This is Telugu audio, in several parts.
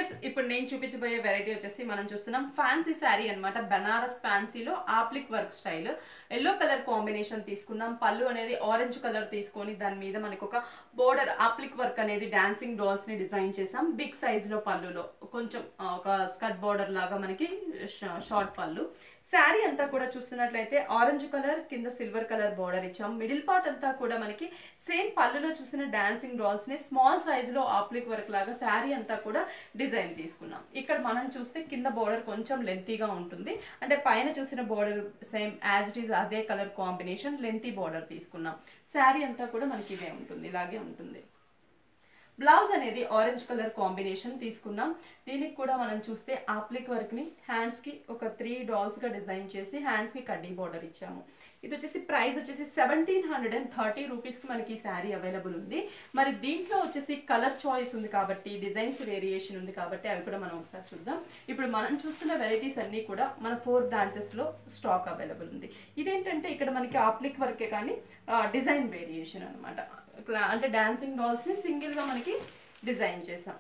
వ్యూయర్స్ ఇప్పుడు నేను చూపించబోయే వెరైటీ వచ్చేసి మనం చూస్తున్నాం ఫ్యాన్సీ శారీ అన్నమాట బనారస్ ఫ్యాన్సీలో applique work style yellow colour combination తీసుకున్నాం పళ్ళు అనేది ఆరెంజ్ కలర్ తీసుకొని దాని మీద మనకు ఒక బోర్డర్ ఆప్లిక్ వర్క్ అనేది డాన్సింగ్ డాల్స్ ని డిజైన్ చేసాం బిగ్ సైజ్ లో పళ్ళులో కొంచెం ఆ, ఒక స్కర్ట్ బోర్డర్ లాగా మనకి షార్ట్ పళ్ళు శారీ అంతా కూడా చూస్తున్నట్లయితే ఆరెంజ్ కలర్ కింద సిల్వర్ కలర్ బార్డర్ ఇచ్చాం మిడిల్ పార్ట్ అంతా కూడా మనకి సేమ్ పళ్ళులో చూసిన డాన్సింగ్ డాల్స్ ని స్మాల్ సైజ్ లో ఆప్లిక్ వర్క్ లాగా శారీ అంతా కూడా డిజైన్ తీసుకున్నాం ఇక్కడ మనం చూస్తే కింద బార్డర్ కొంచెం లెంతీగా ఉంటుంది అంటే పైన చూసిన border same as it is అదే కలర్ కాంబినేషన్ లెంతీ బార్డర్ తీసుకున్నాం శారీ అంతా కూడా మనకి ఇదే ఉంటుంది ఇలాగే ఉంటుంది బ్లౌజ్ అనేది ఆరెంజ్ కలర్ కాంబినేషన్ తీసుకున్నాం దీనికి కూడా మనం చూస్తే ఆప్లిక్ వర్క్ ని హ్యాండ్స్ కి ఒక త్రీ డాల్స్ గా డిజైన్ చేసి హ్యాండ్స్ కి కడ్డీ బార్డర్ ఇచ్చాము ఇది వచ్చేసి ప్రైస్ వచ్చేసి seventeen hundred and thirty rupees కి మనకి ఈ శారీ అవైలబుల్ ఉంది మరి దీంట్లో వచ్చేసి కలర్ చాయిస్ ఉంది కాబట్టి డిజైన్స్ వేరియేషన్ ఉంది కాబట్టి అవి కూడా మనం ఒకసారి చూద్దాం ఇప్పుడు మనం చూస్తున్న వెరైటీస్ అన్ని కూడా మన ఫోర్ బ్రాంచెస్ లో స్టాక్ అవైలబుల్ ఉంది ఇదేంటంటే ఇక్కడ మనకి ఆప్లిక్ వర్కే కానీ డిజైన్ వేరియేషన్ అనమాట అంటే డాన్సింగ్ డాల్స్ ని సింగిల్ గా మనకి డిజైన్ చేసాం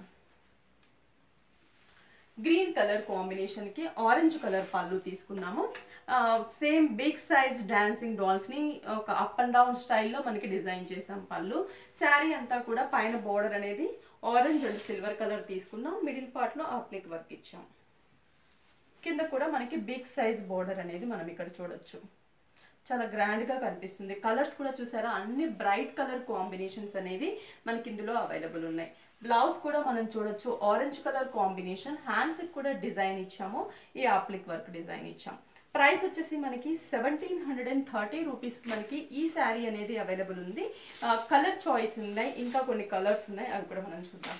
గ్రీన్ కలర్ కాంబినేషన్ కి ఆరెంజ్ కలర్ పళ్ళు తీసుకున్నాము same big size dancing dolls ని ఒక అప్ అండ్ డౌన్ స్టైల్లో మనకి డిజైన్ చేసాం పళ్ళు శారీ అంతా కూడా పైన బోర్డర్ అనేది ఆరెంజ్ అండ్ సిల్వర్ కలర్ తీసుకున్నాం మిడిల్ పార్ట్ లో ఆప్లిక్ వర్క్ ఇచ్చాం కింద కూడా మనకి బిగ్ సైజ్ బోర్డర్ అనేది మనం ఇక్కడ చూడొచ్చు చాలా గ్రాండ్ గా కనిపిస్తుంది కలర్స్ కూడా చూసారా అన్ని బ్రైట్ కలర్ కాంబినేషన్స్ అనేవి మనకి ఇందులో అవైలబుల్ ఉన్నాయి బ్లౌజ్ కూడా మనం చూడొచ్చు ఆరెంజ్ కలర్ కాంబినేషన్ హ్యాండ్స్ కూడా డిజైన్ ఇచ్చాము ఈ ఆప్లిక్ వర్క్ డిజైన్ ఇచ్చాం ప్రైస్ వచ్చేసి మనకి seventeen hundred and thirty rupees మనకి ఈ శారీ అనేది అవైలబుల్ ఉంది కలర్ చాయిస్ ఉన్నాయి ఇంకా కొన్ని కలర్స్ ఉన్నాయి అవి కూడా మనం చూద్దాం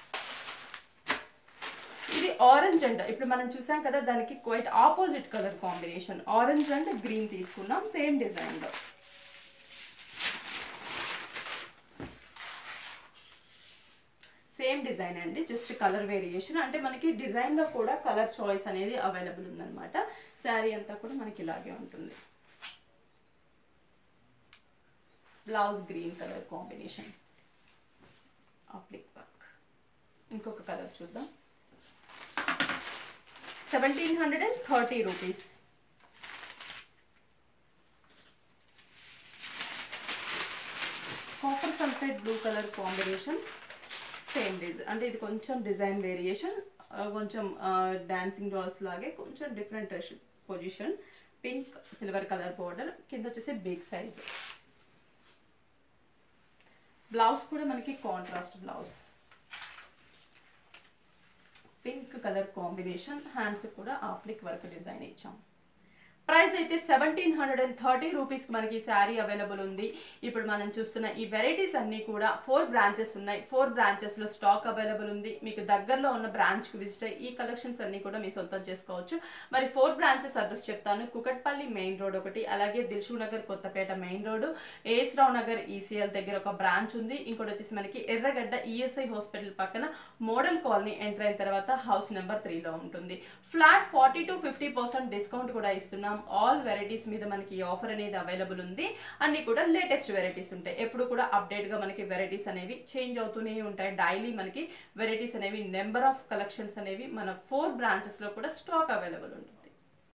ఇది ఆరెంజ్ అండ్ ఇప్పుడు మనం చూసాం కదా దానికి quite opposite colour combination orange and green తీసుకున్నాం సేమ్ డిజైన్ లో సేమ్ డిజైన్ అండి జస్ట్ కలర్ వేరియేషన్ అంటే మనకి డిజైన్ లో కూడా కలర్ చాయిస్ అనేది అవైలబుల్ ఉందన్నమాట శారీ అంతా కూడా మనకి ఇలాగే ఉంటుంది blouse green colour combination applique work ఇంకొక కలర్ చూద్దాం seventeen hundred and thirty rupees copper sulphate blue colour combination same design అంటే ఇది కొంచెం డిజైన్ వేరియేషన్ కొంచెం డాన్సింగ్ డాల్స్ లాగే కొంచెం different position pink silver colour border కింద వచ్చేసి బిగ్ సైజ్ బ్లౌజ్ కూడా మనకి contrast blouse pink colour combination hands కూడా ఆప్లిక్ వర్క్ డిజైన్ ఇచ్చాం ప్రైస్ అయితే సెవెంటీన్ హండ్రెడ్ అండ్ థర్టీ రూపీస్కి మనకి శారీ అవైలబుల్ ఉంది ఇప్పుడు మనం చూస్తున్న ఈ వెరైటీస్ అన్నీ కూడా ఫోర్ బ్రాంచెస్ ఉన్నాయి ఫోర్ బ్రాంచెస్లో స్టాక్ అవైలబుల్ ఉంది మీకు దగ్గరలో ఉన్న బ్రాంచ్కి విజిట్ అయ్యి ఈ కలెక్షన్స్ అన్నీ కూడా మీ సొంతం చేసుకోవచ్చు మరి ఫోర్ బ్రాంచెస్ అడ్రస్ చెప్తాను కుకట్పల్లి మెయిన్ రోడ్ ఒకటి అలాగే Dilsukh Nagar Kothapet main road A S Rao Nagar ECIL దగ్గర ఒక బ్రాంచ్ ఉంది ఇంకోటి వచ్చేసి మనకి ఎర్రగడ్డ ఈఎస్ఐ హాస్పిటల్ పక్కన మోడల్ కాలనీ ఎంటర్ అయిన తర్వాత హౌస్ నెంబర్ త్రీలో ఉంటుంది flat forty to fifty percent discount కూడా ఇస్తున్నాం ఆల్ వెరైటీస్ మీద మనకి ఈ ఆఫర్ అనేది అవైలబుల్ ఉంది అన్ని కూడా లేటెస్ట్ వెరైటీస్ ఉంటాయి ఎప్పుడు కూడా అప్డేట్ గా మనకి వెరైటీస్ అనేవి చేంజ్ అవుతూనే ఉంటాయి డైలీ మనకి వెరైటీస్ అనేవి నెంబర్ ఆఫ్ కలెక్షన్స్ అనేవి మన ఫోర్ బ్రాంచెస్ లో కూడా స్టాక్ అవైలబుల్ ఉంటుంది